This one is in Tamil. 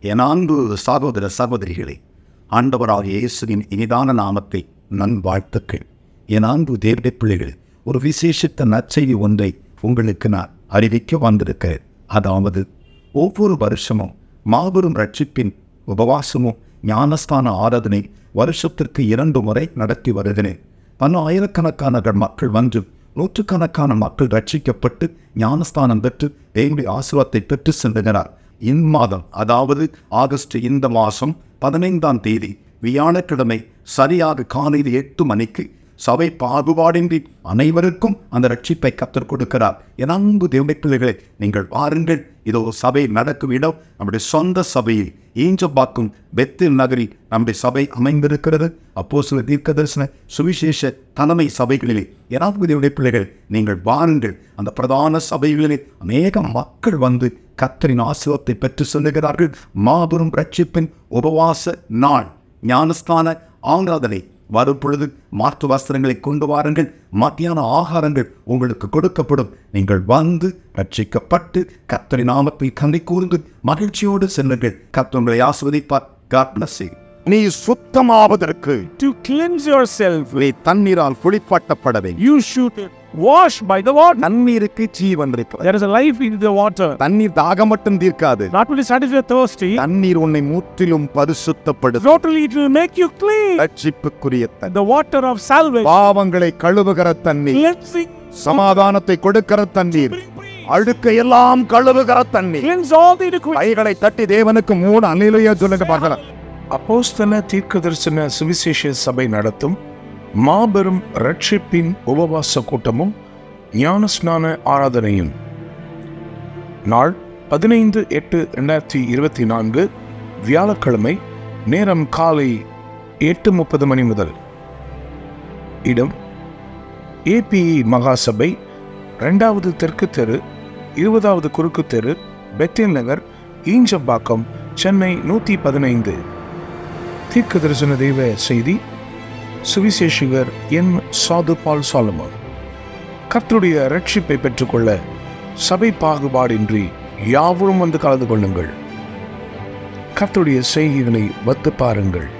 என் அன்பு சகோதர சகோதரிகளே ஆண்டவராக இயேசுவின் இனிதான நாமத்தை நன் வாழ்த்துக்கள் என் அன்பு தேவடைய பிள்ளைகள் ஒரு விசேஷித்த நற்செய்தி ஒன்றை உங்களுக்கு நான் அறிவிக்க வந்திருக்கிறேன் அதாவது ஒவ்வொரு வருஷமும் மாபெரும் ரட்சிப்பின் உபவாசமும் ஞானஸ்தான ஆராதனை வருஷத்திற்கு இரண்டு முறை நடத்தி வருகிறேன் பல ஆயிரக்கணக்கான மக்கள் வந்து நூற்றுக்கணக்கான மக்கள் ரட்சிக்கப்பட்டு ஞானஸ்தானம் பெற்று தேவனுடைய ஆசீர்வாதத்தை பெற்று செல்லுகிறார் இம்மாதம் அதாவது ஆகஸ்ட் இந்த மாதம் பதினைந்தாம் தேதி வியாழக்கிழமை சரியாக காலையில் எட்டு மணிக்கு சபை பாகுபாடின்றி அனைவருக்கும் அந்த ரட்சிப்பை கற்றுக் கொடுக்கிறார் என் அன்பு தேவனுடைய பிள்ளைகளே நீங்கள் வாருங்கள் இதோ சபை நடக்கும் இடம் நம்முடைய சொந்த சபையில் ஈஞ்சப்பாக்கும் பெத்தில் நகரி நம்முடைய சபை அமைந்திருக்கிறது அப்போ சில தீர்க்க தரிசன சுவிசேஷ தலைமை சபைகளிலே எனாவது தேவனுடைய பிள்ளைகள் நீங்கள் வாருங்கள் அந்த பிரதான சபைகளிலே அநேக மக்கள் வந்து கத்தரின் ஆசிரியத்தை பெற்று செல்லுகிறார்கள் மாபெரும் ரட்சிப்பின் உபவாச நாள் ஞானஸ்தான ஆராதனை வரும் பொழுது மாற்று வஸ்திரங்களை கொண்டு வாருங்கள் மத்தியான ஆகாரங்கள் உங்களுக்கு கொடுக்கப்படும் நீங்கள் வந்து ரட்சிக்கப்பட்டு கத்தரி நாமத்தில் கந்தை கூர்ந்து மகிழ்ச்சியோடு செல்லுங்கள் கர்த்தர் உங்களை ஆஸ்வதிப்பார் God bless you. நீ சுத்தமாவதற்கு To cleanse yourself, நீ தண்ணீரால் குளிப்பாட்டப்பட வேண்டும் you should wash by the water. தண்ணீருக்கு ஜீவன் இருக்கிறது There is a life in the water. தண்ணீர் தாகம் மட்டும் தீர்க்காது Not only satisfy thirsty, தண்ணீர் உன்னை முற்றிலும் பரிசுத்தப்படுத்தும் totally it will make you clean. ரட்சிப்புக்குரிய தண்ணீர் The water of salvation, பாவங்களை கழுவுகிற தண்ணீர் cleansing, சமாதானத்தை கொடுக்கிற தண்ணீர் அழுக்கை எல்லாம் கழுவுகிற தண்ணீர் cleanse all the iniquities. கைகளை தட்டி தேவனுக்கு மூணு அலையிலேயே சொல்லுங்க பார்க்கலாம் அப்போஸ்தல தீர்க்கதரிசன சுவிசேஷ சபை நடத்தும் மாபெரும் ரட்சிப்பின் உபவாச கூட்டமும் ஞானஸ்நான ஆராதனையும் நாள் பதினைந்து எட்டு ரெண்டாயிரத்தி இருபத்தி நான்கு வியாழக்கிழமை நேரம் காலை எட்டு முப்பது மணி முதல் இடம் ஏபிஇ மகாசபை ரெண்டாவது தெற்கு தெரு இருபதாவது குறுக்கு தெரு பெத்தேல் நகர் ஈஞ்சம்பாக்கம் சென்னை நூற்றி பதினைந்து தீர்க்க தரிசன தெய்வ செய்தி சுவிசேஷகர் என் சாது பால் சாலமோன் கர்த்தருடைய ரட்சிப்பை பெற்றுக்கொள்ள சபை பாகுபாடின்றி யாவரும் வந்து கலந்து கொள்ளுங்கள் கர்த்தருடைய செய்திகளை வத்து பாருங்கள்